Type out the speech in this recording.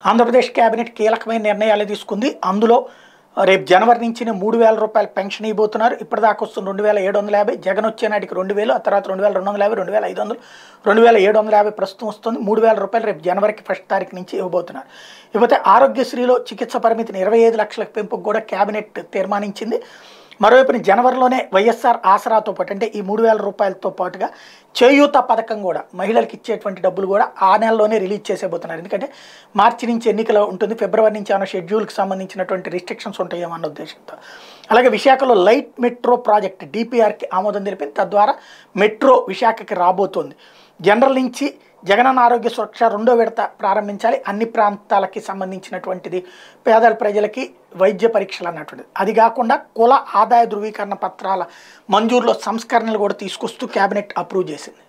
Andhra Pradesh cabinet కీలకమైన నిర్ణయాలు తీసుకుంది అందులో రేపు జనవరి నుంచి మూడు వేల రూపాయలు పెన్షన్ ఇవ్వబోతున్నారు ఇప్పటిదాకా వస్తుంది రెండు వేల ఏడు వందల యాభై జగన్ వచ్చే నాటికి రెండు వేలు ఆ తర్వాత రెండు వేల రెండు వందల యాభై రెండు వేల ఐదు వందలు రెండు వేల ఏడు వందల యాభై ప్రస్తుతం వస్తుంది మూడు వేల రూపాయలు రేపు జనవరికి ఫస్ట్ తారీఖు నుంచి ఇవ్వబోతున్నారు ఇకపోతే ఆరోగ్యశ్రీలో చికిత్స పరిమితిని ఇరవై ఐదు లక్షలకు పెంపుకు కూడా కేబినెట్ తీర్మానించింది మరోవైపున జనవరిలోనే వైఎస్ఆర్ ఆసరాతో పాటు అంటే ఈ మూడు వేల రూపాయలతో పాటుగా చేయూత పథకం కూడా మహిళలకు ఇచ్చేటువంటి డబ్బులు కూడా ఆ నెలలోనే రిలీజ్ చేసేబోతున్నారు ఎందుకంటే మార్చి నుంచి ఎన్నికలు ఉంటుంది ఫిబ్రవరి నుంచి ఏమైనా షెడ్యూల్కి సంబంధించినటువంటి రిస్ట్రిక్షన్స్ ఉంటాయేమో అన్న ఉద్దేశంతో అలాగే విశాఖలో లైట్ మెట్రో ప్రాజెక్ట్ డిపిఆర్కి ఆమోదం తెలిపింది తద్వారా మెట్రో విశాఖకి రాబోతోంది జనరల్ నుంచి జగనన్న ఆరోగ్య సురక్ష రెండో విడత ప్రారంభించాలి అన్ని ప్రాంతాలకి సంబంధించినటువంటిది పేదల ప్రజలకి వైద్య పరీక్షలు అన్నటువంటిది అది కాకుండా కుల ఆదాయ ధృవీకరణ పత్రాల మంజూరులో సంస్కరణలు కూడా తీసుకొస్తూ కేబినెట్ అప్రూవ్ చేసింది